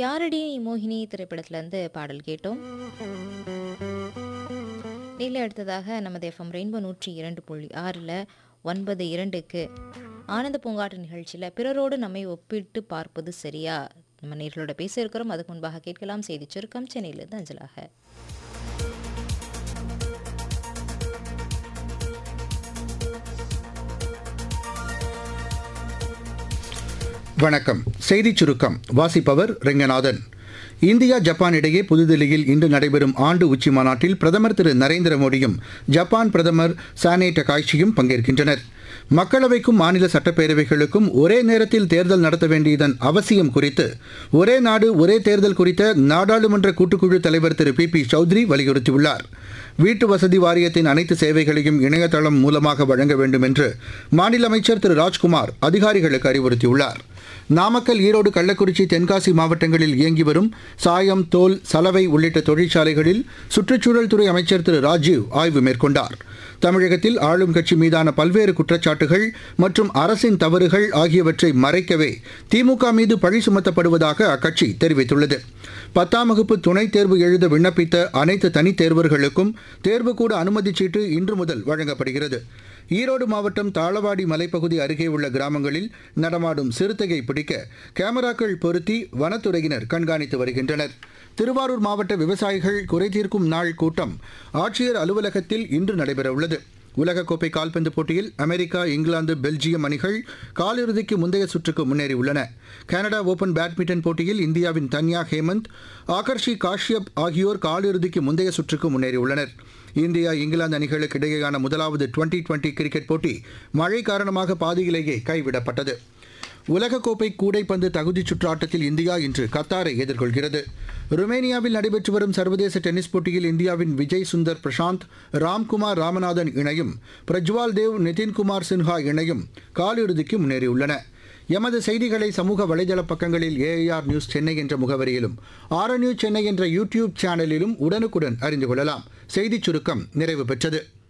யாரடி நீ மோகினி திரைப்படத்திலேருந்து பாடல் கேட்டோம் நீல அடுத்ததாக நமது எஃப்எம் ரெயின்போ நூற்றி இரண்டு புள்ளி ஆறில் ஒன்பது இரண்டுக்கு ஆனந்த பூங்காட்டு நிகழ்ச்சியில் பிறரோடு நம்மை ஒப்பிட்டு பார்ப்பது சரியா நம்ம நேர்களோட பேச இருக்கிறோம் அதுக்கு முன்பாக கேட்கலாம் செய்தி சுருக்கம் சென்னையிலிருந்து அஞ்சலாக வணக்கம் செய்திச் சுருக்கம் வாசிப்பவர் ரெங்கநாதன் இந்தியா ஜப்பான் இடையே புதுதில்லியில் இன்று நடைபெறும் ஆண்டு உச்சி மாநாட்டில் பிரதமர் திரு நரேந்திர மோடியும் ஜப்பான் பிரதமர் சானே டகாய்ச்சியும் பங்கேற்கின்றனர் மக்களவைக்கும் மாநில சட்டப்பேரவைகளுக்கும் ஒரே நேரத்தில் தேர்தல் நடத்த வேண்டியதன் அவசியம் குறித்து ஒரே நாடு ஒரே தேர்தல் குறித்த நாடாளுமன்ற கூட்டுக்குழு தலைவர் திரு பி பி சௌத்ரி வலியுறுத்தியுள்ளார் வீட்டு வசதி வாரியத்தின் அனைத்து சேவைகளையும் இணையதளம் மூலமாக வழங்க வேண்டும் என்று மாநில அமைச்சர் திரு ராஜ்குமார் அதிகாரிகளுக்கு அறிவுறுத்தியுள்ளார் நாமக்கல் ஈரோடு கள்ளக்குறிச்சி தென்காசி மாவட்டங்களில் இயங்கி வரும் சாயம் தோல் சலவை உள்ளிட்ட தொழிற்சாலைகளில் சுற்றுச்சூழல் துறை அமைச்சர் திரு ராஜீவ் ஆய்வு மேற்கொண்டார் தமிழகத்தில் ஆளும் கட்சி மீதான பல்வேறு குற்றச்சாட்டுகள் மற்றும் அரசின் தவறுகள் ஆகியவற்றை மறைக்கவே திமுக மீது பழி சுமத்தப்படுவதாக அக்கட்சி தெரிவித்துள்ளது பத்தாம் வகுப்பு துணைத் தேர்வு எழுத விண்ணப்பித்த அனைத்து தனித் தேர்வர்களுக்கும் தேர்வுக்கூட அனுமதிச் சீட்டு இன்று முதல் வழங்கப்படுகிறது ஈரோடு மாவட்டம் தாளவாடி மலைப்பகுதி அருகே உள்ள கிராமங்களில் நடமாடும் சிறுத்தையை பிடிக்க கேமராக்கள் பொருத்தி வனத்துறையினர் கண்காணித்து வருகின்றனர் திருவாரூர் மாவட்ட விவசாயிகள் குறைதீர்க்கும் நாள் கூட்டம் ஆட்சியர் அலுவலகத்தில் இன்று நடைபெறவுள்ளது உலகக்கோப்பை கால்பந்து போட்டியில் அமெரிக்கா இங்கிலாந்து பெல்ஜியம் அணிகள் காலிறுதிக்கு முந்தைய சுற்றுக்கு முன்னேறியுள்ளன கனடா ஓபன் பேட்மிண்டன் போட்டியில் இந்தியாவின் தன்யா ஹேமந்த் ஆகர்ஷி காஷ்யப் ஆகியோர் காலிறுதிக்கு முந்தைய சுற்றுக்கு முன்னேறியுள்ளனர் இந்தியா இங்கிலாந்து அணிகளுக்கு இடையேயான முதலாவது டுவெண்டி டுவெண்டி கிரிக்கெட் போட்டி மழை காரணமாக பாதியிலேயே கைவிடப்பட்டது உலகக்கோப்பை கூடைப்பந்து தகுதிச் சுற்று ஆட்டத்தில் இந்தியா இன்று கத்தாரை எதிர்கொள்கிறது ருமேனியாவில் நடைபெற்று வரும் சர்வதேச டென்னிஸ் போட்டியில் இந்தியாவின் விஜய் சுந்தர் பிரசாந்த் ராம்குமார் ராமநாதன் இணையும் பிரஜ்வால் தேவ் நிதின்குமார் சின்ஹா இணையும் காலிறுதிக்கு முன்னேறியுள்ளன எமது செய்திகளை சமூக வலைதள பக்கங்களில் ஏஐஆர் நியூஸ் சென்னை என்ற முகவரியிலும் ஆர் நியூஸ் சென்னை என்ற யூடியூப் சேனலிலும் உடனுக்குடன் அறிந்து கொள்ளலாம் செய்திச் சுருக்கம் நிறைவு பெற்றது